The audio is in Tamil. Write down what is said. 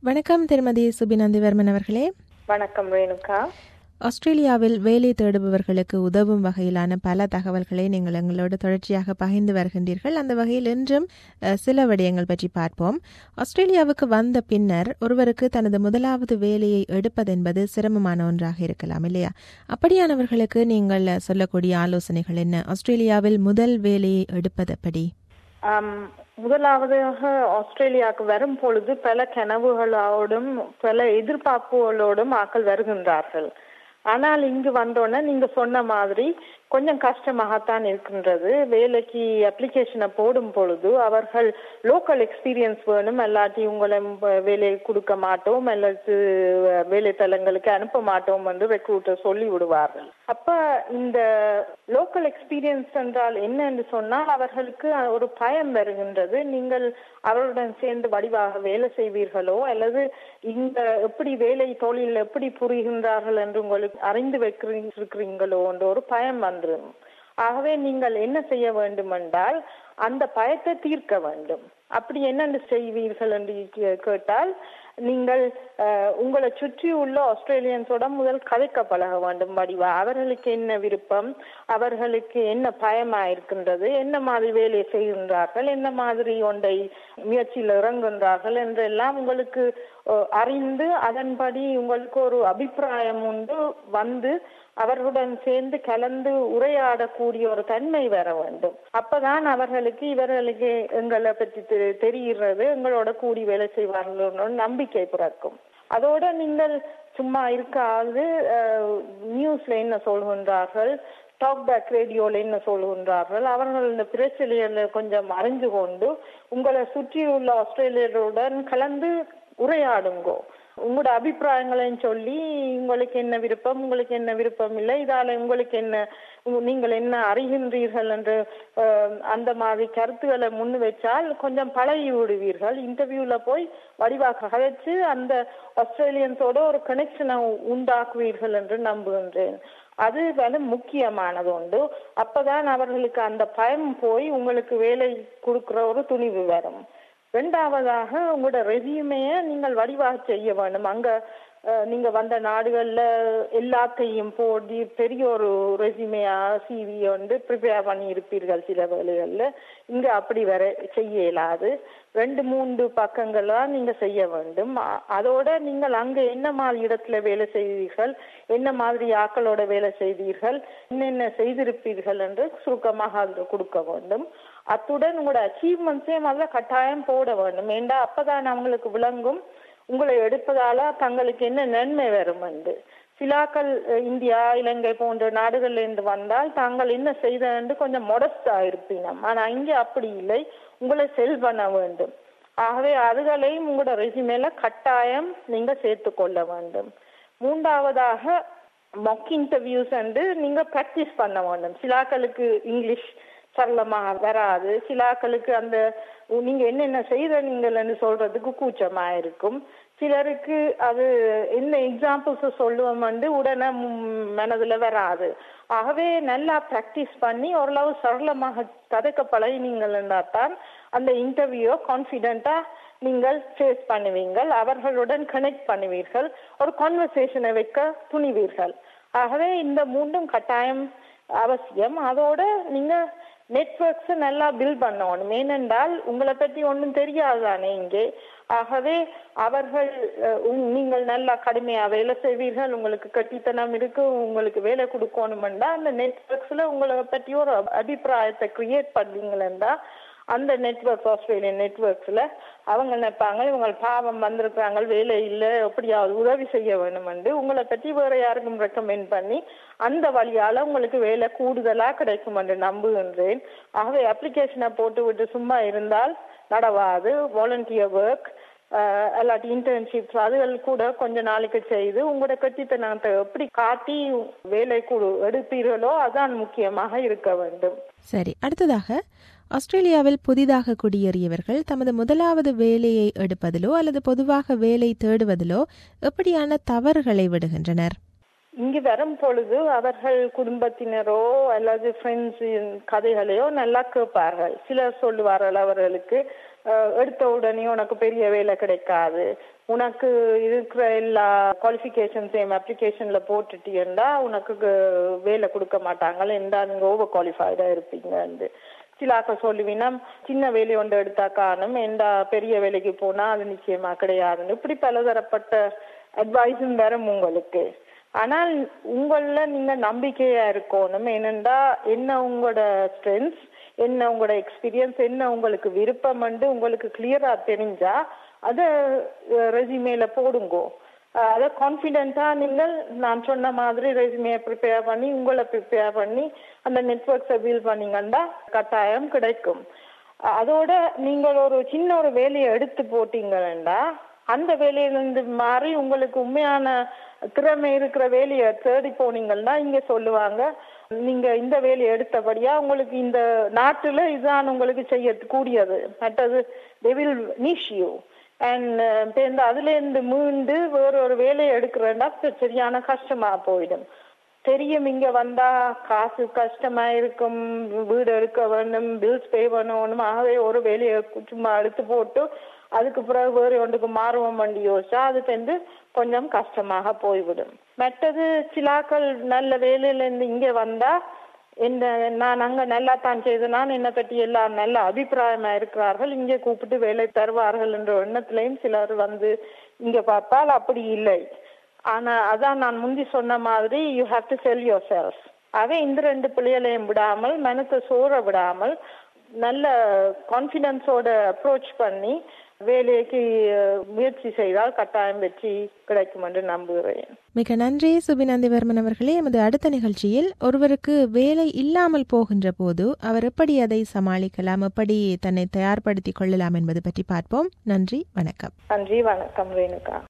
வணக்கம் திருமதி சுபிநந்திவர்மன் அவர்களே வணக்கம் ரேணுகா ஆஸ்திரேலியாவில் வேலை தேடுபவர்களுக்கு உதவும் வகையிலான பல தகவல்களை நீங்கள் எங்களோடு தொடர்ச்சியாக பகிர்ந்து வருகின்றீர்கள் அந்த வகையில் இன்றும் அஹ், சில விடயங்கள் பற்றி பார்ப்போம் ஆஸ்திரேலியாவுக்கு வந்த பின்னர் ஒருவருக்கு தனது முதலாவது வேலையை எடுப்பதென்பது சிரமமான ஒன்றாக இருக்கலாம் இல்லையா அப்படியானவர்களுக்கு நீங்கள் அஹ், சொல்லக்கூடிய ஆலோசனைகள் என்ன ஆஸ்திரேலியாவில் முதல் வேலையை எடுப்பது எப்படி ஆம், முதலாவதாக ஆஸ்திரேலியாவுக்கு வரும் பொழுது பல கனவுகளோடும் பல எதிர்பார்ப்புகளோடும் ஆக்கள் வருகின்றார்கள் ஆனால் இங்கு வந்தோன்னே நீங்க சொன்ன மாதிரி கொஞ்சம் கஷ்டமாகத்தான் இருக்கின்றது வேலைக்கு அப்ளிகேஷனை போடும் பொழுது அவர்கள் லோக்கல் எக்ஸ்பீரியன்ஸ் வேணும் இல்லாட்டி உங்களை வ- வேலை கொடுக்க மாட்டோம் அல்லது வேலை தலங்களுக்கு அனுப்ப மாட்டோம் என்று ரெக்ரூட்டர் சொல்லி விடுவார்கள் அப்ப இந்த லோக்கல் எக்ஸ்பீரியன்ஸ் என்றால் என்ன என்று சொன்னால் அவர்களுக்கு ஒரு பயம் வருகின்றது நீங்கள் அவருடன் சேர்ந்து வடிவாக வேலை செய்வீர்களோ அல்லது இந்த எப்படி வேலை தொழில் எப்படி புரிகின்றார்கள் என்று உங்களுக்கு அறிந்து வைக்கிறீங்களோ என்ற ஒரு பயம் வந்துடும் ஆகவே நீங்கள் என்ன செய்ய வேண்டும் என்றால் அந்த பயத்தை தீர்க்க வேண்டும் அப்படி என்னென்று செய்வீர்கள் என்று கே- கேட்டால் நீங்கள் அஹ், உங்களை சுற்றி உள்ள ஆஸ்திரேலியன்ஸோட முதல் கதைக்க பழக வேண்டும் வடிவா அவர்களுக்கு என்ன விருப்பம் அவர்களுக்கு என்ன பயமா இருக்கின்றது என்ன மாதிரி வேலை செய்கின்றார்கள் என்ன மாதிரி ஒன்றை முயற்சியில் இறங்குகின்றார்கள் என்றெல்லாம் உங்களுக்கு அஹ், அறிந்து அதன்படி உங்களுக்கு ஒரு அபிப்பிராயம் உண்டு வந்து அவர்களுடன் சேர்ந்து கலந்து உரையாடக்கூடிய ஒரு தன்மை வர வேண்டும் அப்பதான் அவர்களுக்கு இவர்களுக்கு எங்களை பற்றி தெ- தெரிகிறது எங்களோட கூடி வேலை செய்வார்கள் நம்பிக்கை பிறக்கும் அதோட நீங்கள் சும்மா இருக்காது நியூஸ்ல என்ன சொல்கின்றார்கள் டாக் பேக் ரேடியோல என்ன சொல்கின்றார்கள் அவர்கள் இந்த பிரச்சனைகளை கொஞ்சம் அறிந்து கொண்டு உங்களை சுற்றியுள்ள ஆஸ்திரேலியருடன் கலந்து உரையாடுங்கோ உங்களோட அபிப்பிராயங்களையும் சொல்லி உங்களுக்கு என்ன விருப்பம் உங்களுக்கு என்ன விருப்பம் இல்லை இதால உங்களுக்கு என்ன உங்க- நீங்கள் என்ன அறிகின்றீர்கள் என்று அஹ், அந்த மாதிரி கருத்துக்களை முன் வச்சால் கொஞ்சம் பழகி விடுவீர்கள் இன்டர்வியூல போய் வடிவாக கதைச்சு அந்த ஆஸ்திரேலியன்ஸோட ஒரு கனெக்ஷனை உண்டாக்குவீர்கள் என்று நம்புகின்றேன் அது வந்து முக்கியமானது உண்டு அப்பதான் அவர்களுக்கு அந்த பயம் போய் உங்களுக்கு வேலை கொடுக்கிற ஒரு துணிவு வரும் ரெண்டாவதாக உங்களோட ரெசியூமைய நீங்கள் வடிவாக செய்ய வேண்டும் அங்க அஹ், நீங்க வந்த நாடுகள்ல எல்லாத்தையும் போடி பெரிய ஒரு ரெசியூமையா சிவி வந்து ப்ரிப்பேர் பண்ணி இருப்பீர்கள் சில வேலைகள்ல இங்க அப்படி வர செய்ய இயலாது ரெண்டு மூன்று பக்கங்களா நீங்க செய்ய வேண்டும் அ- அதோட நீங்கள் அங்க என்ன மாதிரி இடத்துல வேலை செய்தீர்கள் என்ன மாதிரி ஆக்களோட வேலை செய்தீர்கள் என்னென்ன செய்திருப்பீர்கள் என்று சுருக்கமாக அதில் கொடுக்க வேண்டும் அத்துடன் உங்களோட அச்சீவ்மெண்ட்ஸே முதல்ல கட்டாயம் போட வேண்டும் ஏண்டா அப்பதான் அவங்களுக்கு விளங்கும் உங்களை எடுப்பதால தங்களுக்கு என்ன நன்மை வரும் என்று சிலாக்கள் அஹ், இந்தியா இலங்கை போன்ற நாடுகள்ல இருந்து வந்தால் தாங்கள் என்ன செய்தது கொஞ்சம் மொடஸ்டா இருப்பினம் ஆனா இங்க அப்படி இல்லை உங்களை செல் பண்ண வேண்டும் ஆகவே அதுகளையும் உங்களோட ரெசிமேல கட்டாயம் நீங்க சேர்த்து கொள்ள வேண்டும் மூன்றாவதாக மொக் இன்டர்வியூஸ் வந்து நீங்க ப்ராக்டிஸ் பண்ண வேண்டும் சிலாக்களுக்கு இங்கிலீஷ் சரளமாக வராது சிலாக்களுக்கு அந்த உ- நீங்க என்னென்ன செய்த நீங்கள்னு சொல்றதுக்கு கூச்சமா இருக்கும் சிலருக்கு அது என்ன எக்ஸாம்பிள்ஸ் சொல்லுவோம் வந்து உடனே ம், மனதுல வராது ஆகவே நல்லா ப்ராக்டிஸ் பண்ணி ஓரளவு சரளமாக கதைக்க பழகினீங்கன்னா தான் அந்த இன்டர்வியூ கான்ஃபிடென்ட்டா நீங்கள் ஃபேஸ் பண்ணுவீங்கள் அவர்களுடன் கனெக்ட் பண்ணுவீர்கள் ஒரு கான்வர்சேஷனை வைக்க துணிவீர்கள் ஆகவே இந்த மூன்றும் கட்டாயம் அவசியம் அதோட நீங்க நெட்வொர்க்ஸ் நல்லா பில்ட் பண்ணணும் ஏனென்றால் உங்களை பற்றி ஒன்றும் தெரியாதானே இங்கே ஆகவே அவர்கள் அஹ், உங்- நீங்கள் நல்லா கடுமையா வேலை செய்வீர்கள் உங்களுக்கு கட்டித்தனம் இருக்கு உங்களுக்கு வேலை கொடுக்கணுமெண்டா அந்த நெட்வொர்க்ஸ்ல உங்களை பற்றி ஒரு அபிப்பிராயத்தை கிரியேட் பண்ணீங்களா அந்த நெட்வொர்க் ஆஸ்திரேலியன் நெட்வொர்க்ஸ்ல அவங்க நினைப்பாங்க இவங்க பாவம் வந்திருக்கிறாங்க வேலை இல்லை எப்படியாவது உதவி செய்ய வேணுமெண்டு உங்களை பற்றி வேற யாருக்கும் ரெக்கமெண்ட் பண்ணி அந்த வழியால உங்களுக்கு வேலை கூடுதலா கிடைக்கும் என்று நம்புகின்றேன் ஆகவே அப்ளிகேஷனை போட்டு விட்டு சும்மா இருந்தால் நடவாது வாலண்டியர் ஒர்க் அல்லாட்டி இன்டர்ன்ஷிப்ஸ் அதுகள் கூட கொஞ்ச நாளைக்கு செய்து உங்களோட கட்டித்தனத்தை எப்படி காட்டி வேலை கொடு எடுப்பீர்களோ அதான் முக்கியமாக இருக்க வேண்டும் சரி அடுத்ததாக ஆஸ்திரேலியாவில் புதிதாக குடியேறியவர்கள் தமது முதலாவது வேலையை எடுப்பதிலோ அல்லது பொதுவாக வேலை தேடுவதிலோ எப்படியான தவறுகளை விடுகின்றனர் இங்கு வரும் பொழுது அவர்கள் குடும்பத்தினரோ அல்லது ஃப்ரெண்ட்ஸ் கதைகளையோ நல்லா கேட்பார்கள் சிலர் சொல்லுவார்கள் அவர்களுக்கு அஹ், எடுத்த உடனே உனக்கு பெரிய வேலை கிடைக்காது உனக்கு இருக்கிற எல்லா குவாலிஃபிகேஷன்ஸையும் அப்ளிகேஷன்ல போட்டுட்டீங்கன்னா உனக்கு க- வேலை கொடுக்க மாட்டாங்க என்றா நீங்க ஓவர் குவாலிஃபைடா இருப்பீங்க சிலாக்க சொல்லுவீங்கன்னா சின்ன வேலை ஒன்று எடுத்தா காணும் எந்தா பெரிய வேலைக்கு போனா அது நிச்சயமா கிடையாதுன்னு இப்படி பலதரப்பட்ட அட்வைஸும் வரும் உங்களுக்கு ஆனால் உங்கள நீங்க நம்பிக்கையா இருக்கணும் ஏனென்றா என்ன உங்களோட ஸ்ட்ரென்த்ஸ் என்ன உங்களோட எக்ஸ்பீரியன்ஸ் என்ன உங்களுக்கு விருப்பம் உங்களுக்கு கிளியரா தெரிஞ்சா அத ரெசிமேல போடுங்கோ அஹ் அத கான்பிடென்ட்டா நீங்கள் நான் சொன்ன மாதிரி ரெசியூமே ப்ரிப்பேர் பண்ணி உங்களை ப்ரிப்பேர் பண்ணி அந்த நெட்ஒர்க்ஸை பில்ட் பண்ணீங்கன்னா கட்டாயம் கிடைக்கும் அஹ் அதோட நீங்கள் ஒரு சின்ன ஒரு வேலையை எடுத்து போட்டீங்கன்னா அந்த வேலையிலிருந்து மாறி உங்களுக்கு உண்மையான திறமை இருக்கிற வேலையை தேடி போனீங்கன்னா இங்க சொல்லுவாங்க நீங்க இந்த வேலையை எடுத்தபடியா உங்களுக்கு இந்த நாட்டுல இதுதான் உங்களுக்கு செய்ய கூடியது மற்றது they will niche you and இப்போ இந்த அதுல இருந்து மீண்டு வேற ஒரு வேலையை எடுக்கிறேன்னா சரியான கஷ்டமா போயிடும் தெரியும் இங்க வந்தா காசு கஷ்டமா இருக்கும் வீடு எடுக்க வேணும் பில்ஸ் பே பண்ணணும் ஆகவே ஒரு வேலையை சும்மா எடுத்து போட்டு அதுக்கு பிறகு வேறு ஒன்றுக்கு மாறுவோம் வண்டி யோசிச்சா அது வந்து கொஞ்சம் கஷ்டமாக போய்விடும் மற்றது சிலாக்கள் நல்ல வேலையில இருந்து இங்க வந்தா என்ன நான் அங்க நல்லா தான் செய்து நான் என்னை பற்றி எல்லாம் நல்ல அபிப்பிராயமா இருக்கிறார்கள் இங்கே கூப்பிட்டு வேலை தருவார்கள் என்ற எண்ணத்திலையும் சிலர் வந்து இங்க பார்த்தால் அப்படி இல்லை ஆனா அதான் நான் முந்தி சொன்ன மாதிரி you have to sell yourself அவை இந்த ரெண்டு பிள்ளைகளையும் விடாமல் மனத்தை சோற விடாமல் நல்ல கான்ஃபிடன்ஸோட அப்ரோச் பண்ணி வேலைக்கு அஹ், முயற்சி செய்தால் கட்டாயம் வெற்றி கிடைக்கும் என்று நம்புகிறேன் மிக நன்றி சுபிநந்திவர்மன் அவர்களே எமது அடுத்த நிகழ்ச்சியில் ஒருவருக்கு வேலை இல்லாமல் போகின்ற போது அவர் எப்படி அதை சமாளிக்கலாம் எப்படி தன்னை தயார்படுத்திக் கொள்ளலாம் என்பது பற்றி பார்ப்போம் நன்றி வணக்கம் நன்றி வணக்கம் ரேணுகா